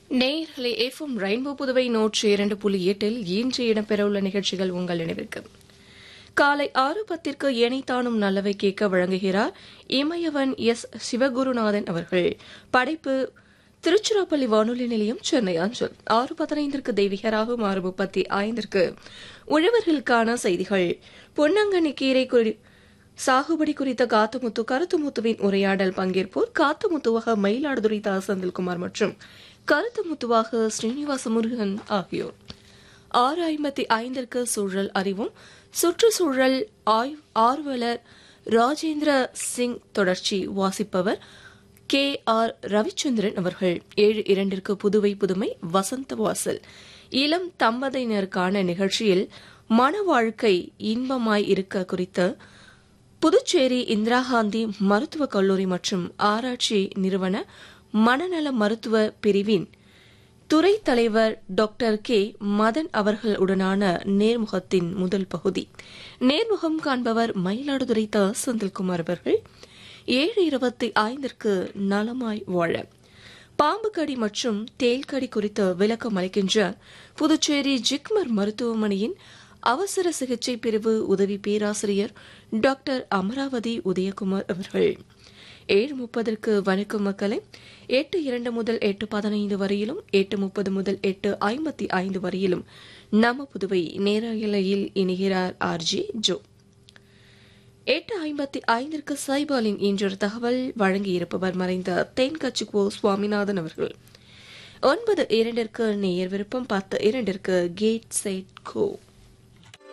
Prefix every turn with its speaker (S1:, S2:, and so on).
S1: நேயர்களே FM rainbow Puduvai நூற்றி இரண்டு புள்ளி எட்டில் இன்று இடம்பெறவுள்ள நிகழ்ச்சிகள் உங்கள் நினைவிற்கு காலை ஆறு பத்திற்கு ஏனைத்தானும் நல்லவை கேட்க வழங்குகிறார் இமயவன் எஸ் சிவகுருநாதன் அவர்கள் படைப்பு திருச்சிராப்பள்ளி வானொலி நிலையம் சென்னை அஞ்சல் ஆறு பதினைந்திற்கு தெய்வீகராகும் ஆறு முப்பத்தி ஐந்திற்கு உழவர்களுக்கான செய்திகள் பொன்னங்கனி கீரை குறி சாகுபடி குறித்த காத்துமுத்து கருத்துமுத்துவின் உரையாடல் பங்கேற்போர் காத்துமுத்துவாக மயிலாடுதுறை தா செந்தில்குமார் மற்றும் கருத்துமுத்துவாக ஸ்ரீனிவாச முருகன் ஆகியோர் ஆறு ஐம்பத்தி ஐந்திற்கு சூழல் அறிவும் சுற்றுச்சூழல் ஆய்வ் ஆர்வலர் ராஜேந்திர சிங் தொடர்ச்சி வாசிப்பவர் கே ஆர் ரவிச்சந்திரன் அவர்கள் ஏழு இரண்டிற்கு புதுவை புதுமை வசந்த வாசல் இளம் தம்பதியினருக்கான நிகழ்ச்சியில் மன வாழ்க்கை இன்பமாய் இருக்க குறித்த புதுச்சேரி இந்திரா காந்தி மருத்துவக் கல்லூரி மற்றும் ஆராய்ச்சி நிறுவன மனநல மருத்துவ பிரிவின் துறை தலைவர் டாக்டர் கே மதன் அவர்களுடனான நேர்முகத்தின் முதல் பகுதி நேர்முகம் காண்பவர் மயிலாடுதுறை த செந்தில்குமார் அவர்கள் ஏழு இருபத்தி ஐந்திற்கு நலமாய் வாழ பாம்பு கடி மற்றும் தேல்கடி குறித்து விளக்கம் அளிக்கின்ற புதுச்சேரி ஜிக்மர் மருத்துவமனையின் அவசர சிகிச்சை பிரிவு உதவி பேராசிரியர் டாக்டர் அமராவதி உதயகுமார் அவர்கள் ஏழு முப்பதற்கு வணக்கம் மக்களை எட்டு இரண்டு முதல் எட்டு பதினைந்து வரையிலும் எட்டு முப்பது முதல் எட்டு ஐம்பத்தி ஐந்து வரையிலும் நம்ம புதுவை நேரலையில் இணைகிறார் ஆர்ஜி ஜோ எட்டு ஐம்பத்தி ஐந்திற்கு சைபாலின் இன்றொரு தகவல் வழங்கியிருப்பவர் மறைந்த தென்கட்சிக்கோ சுவாமிநாதன் அவர்கள் ஒன்பது இரண்டிற்கு நேயர் விருப்பம் பத்து இரண்டிற்கு கேட் சைட் கோ